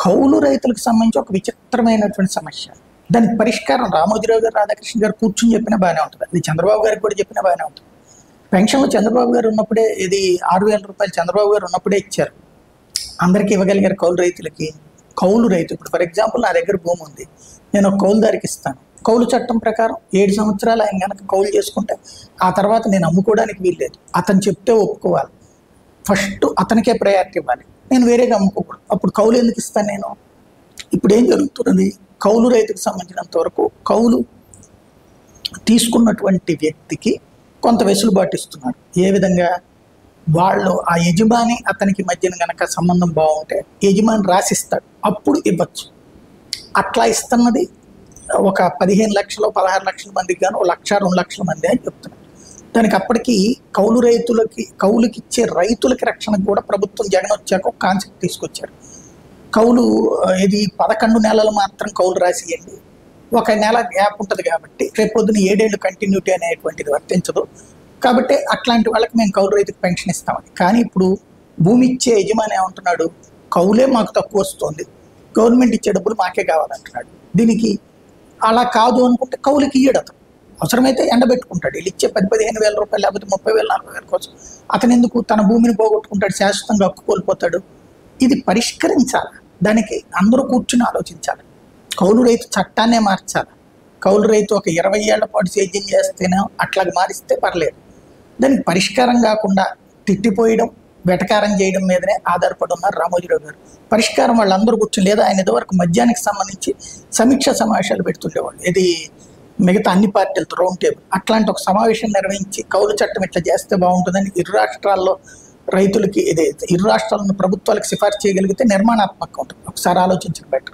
కౌలు రైతులకు సంబంధించి ఒక విచిత్రమైనటువంటి సమస్య దానికి పరిష్కారం రామోజీరావు గారు రాధాకృష్ణ గారు కూర్చుని చెప్పినా బాగానే ఉంటుంది అది చంద్రబాబు గారికి కూడా చెప్పినా బాగానే ఉంటుంది పెన్షన్లు చంద్రబాబు గారు ఉన్నప్పుడే ఇది ఆరు వేల రూపాయలు చంద్రబాబు గారు ఉన్నప్పుడే ఇచ్చారు అందరికీ ఇవ్వగలిగారు కౌలు రైతులకి కౌలు రైతు ఇప్పుడు ఫర్ ఎగ్జాంపుల్ నా దగ్గర భూమి ఉంది నేను ఒక కౌలుదారికి ఇస్తాను కౌలు చట్టం ప్రకారం ఏడు సంవత్సరాలు ఆయన కనుక కౌలు చేసుకుంటే ఆ తర్వాత నేను అమ్ముకోవడానికి వీల్లేదు అతను చెప్తే ఒప్పుకోవాలి ఫస్ట్ అతనికే ప్రయారిటీ ఇవ్వాలి నేను వేరేగా అమ్ముకోకూడదు అప్పుడు కౌలు ఎందుకు ఇస్తాను నేను ఇప్పుడు ఏం జరుగుతున్నది కౌలు రైతుకు సంబంధించినంత వరకు కౌలు తీసుకున్నటువంటి వ్యక్తికి కొంత వెసులుబాటు ఇస్తున్నారు ఏ విధంగా వాళ్ళు ఆ యజమాని అతనికి మధ్యన గనక సంబంధం బాగుంటే యజమాని రాసిస్తాడు అప్పుడు ఇవ్వచ్చు అట్లా ఇస్తున్నది ఒక పదిహేను లక్షలు పదహారు లక్షల మందికి గాను ఒక లక్ష రెండు లక్షల మంది అని చెప్తున్నారు దానికి అప్పటికి కౌలు రైతులకి కౌలుకి ఇచ్చే రైతులకి రక్షణకు కూడా ప్రభుత్వం జగన్ వచ్చాక ఒక కాన్సెప్ట్ తీసుకొచ్చారు కౌలు ఆ, ఇది పదకొండు నెలలు మాత్రం కౌలు రాసియండి ఒక నెల గ్యాప్ ఉంటుంది కాబట్టి రేపు పొద్దున ఏడేళ్ళు కంటిన్యూటీ అనేటువంటిది వర్తించదు కాబట్టి అట్లాంటి వాళ్ళకి మేము కౌలు రైతుకు పెన్షన్ ఇస్తామని కానీ ఇప్పుడు భూమి ఇచ్చే యజమాని ఏమంటున్నాడు కౌలే మాకు తక్కువ వస్తుంది గవర్నమెంట్ ఇచ్చే డబ్బులు మాకే కావాలంటున్నాడు దీనికి అలా కాదు అనుకుంటే కౌలుకి ఇయ్యడు అతను అవసరమైతే ఎండబెట్టుకుంటాడు వీళ్ళు ఇచ్చే పది పదిహేను వేల రూపాయలు లేకపోతే ముప్పై వేల నలభై వేల కోసం అతను ఎందుకు తన భూమిని పోగొట్టుకుంటాడు శాశ్వతంగా హక్కు కోల్పోతాడు ఇది పరిష్కరించాలి దానికి అందరూ కూర్చుని ఆలోచించాలి కౌలు రైతు చట్టాన్నే మార్చాలి కౌలు రైతు ఒక ఇరవై ఏళ్ల పాటు సేద్యం చేస్తేనే అట్లాగ మారిస్తే పర్లేదు దానికి పరిష్కారం కాకుండా తిట్టిపోయడం వెటకారం చేయడం మీదనే ఆధారపడి ఉన్నారు రామోజీరావు గారు పరిష్కారం వాళ్ళందరూ కూర్చుని లేదా ఆయన ఇదివరకు మద్యానికి సంబంధించి సమీక్ష సమావేశాలు పెడుతుండేవాళ్ళు ఇది మిగతా అన్ని పార్టీలతో రౌండ్ టేబుల్ అట్లాంటి ఒక సమావేశం నిర్వహించి కౌలు చట్టం ఇట్లా చేస్తే బాగుంటుందని ఇరు రాష్ట్రాల్లో రైతులకి ఇది ఇరు రాష్ట్రాలను ప్రభుత్వాలకు సిఫార్సు చేయగలిగితే నిర్మాణాత్మకంగా ఉంటుంది ఒకసారి ఆలోచించడం బెటర్